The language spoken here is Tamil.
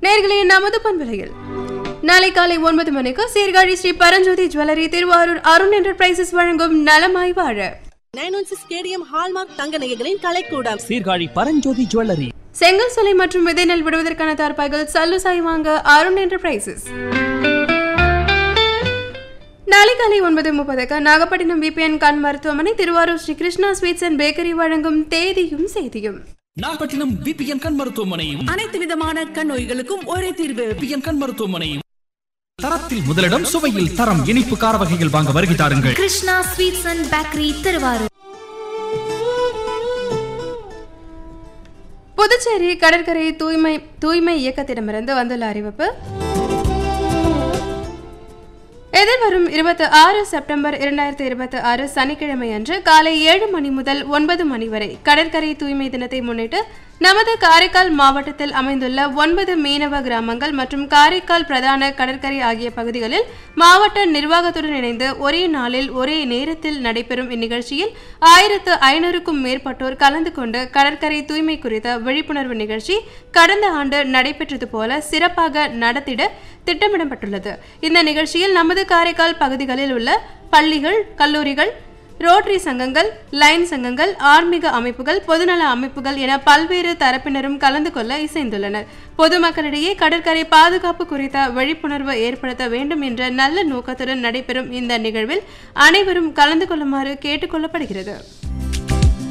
நேர்களே நமது பண்பலையில் நாளை காலை ஒன்பது மணிக்கு சீர்காழி ஸ்ரீ பரஞ்சோதி ஜுவல்லரி திருவாரூர் அருண் என்டர்பிரைசஸ் வழங்கும் நலமாய் வாழ nine one six stadium hallmark தங்க நகைகளின் கலைக்கூடம் சீர்காழி பரஞ்சோதி ஜுவல்லரி செங்கல் சோலை மற்றும் விதை நெல் விடுவதற்கான தார்பாய்கள் சல்லுசாய் வாங்க அருண் என்டர்பிரைசஸ் நாளை காலை ஒன்பது முப்பதுக்கு நாகப்பட்டினம் பிபிஎன் கண் மருத்துவமனை Thiruvarur Sri Krishna sweets and bakery வழங்கும் தேதியும் செய்தியும் நாகப்பட்டினம் பிபிஎன் கண் மருத்துவமனையும் அனைத்து விதமான கண் நோய்களுக்கும் ஒரே தீர்வு பிபிஎன் கண் மருத்துவமனையும் தரத்தில் முதலிடம் சுவையில் தரம் இனிப்பு கார வகைகள் வாங்க வருகை தாருங்கள் Krishna sweets and bakery Thiruvarur Puducherry கடற்கரை தூய்மை தூய்மை இயக்கத்திடமிருந்து வந்துள்ள அறிவிப்பு எதிர்வரும் இருபத்தி ஆறு செப்டம்பர் இரண்டாயிரத்தி இருபத்தி ஆறு சனிக்கிழமை அன்று காலை ஏழு மணி முதல் ஒன்பது மணி வரை கடற்கரை தூய்மை தினத்தை முன்னிட்டு நமது காரைக்கால் மாவட்டத்தில் அமைந்துள்ள ஒன்பது மீனவ கிராமங்கள் மற்றும் காரைக்கால் பிரதான கடற்கரை ஆகிய பகுதிகளில் மாவட்ட நிர்வாகத்துடன் இணைந்து ஒரே நாளில் ஒரே நேரத்தில் நடைபெறும் இந்நிகழ்ச்சியில் ஆயிரத்து ஐநூறுக்கும் மேற்பட்டோர் கலந்து கொண்டு கடற்கரை தூய்மை குறித்த விழிப்புணர்வு நிகழ்ச்சி கடந்த ஆண்டு நடைபெற்றது போல சிறப்பாக நடத்திட திட்டமிடப்பட்டுள்ளது இந்த நிகழ்ச்சியில் நமது காரைக்கால் பகுதிகளில் உள்ள பள்ளிகள் கல்லூரிகள் ரோட்டரி சங்கங்கள் லைன் சங்கங்கள் ஆன்மீக அமைப்புகள் பொதுநல அமைப்புகள் என பல்வேறு தரப்பினரும் கலந்து கொள்ள இசைந்துள்ளனர் பொதுமக்களிடையே கடற்கரை பாதுகாப்பு குறித்த விழிப்புணர்வு ஏற்படுத்த வேண்டும் என்ற நல்ல நோக்கத்துடன் நடைபெறும் இந்த நிகழ்வில் அனைவரும் கலந்து கொள்ளுமாறு கேட்டுக்கொள்ளப்படுகிறது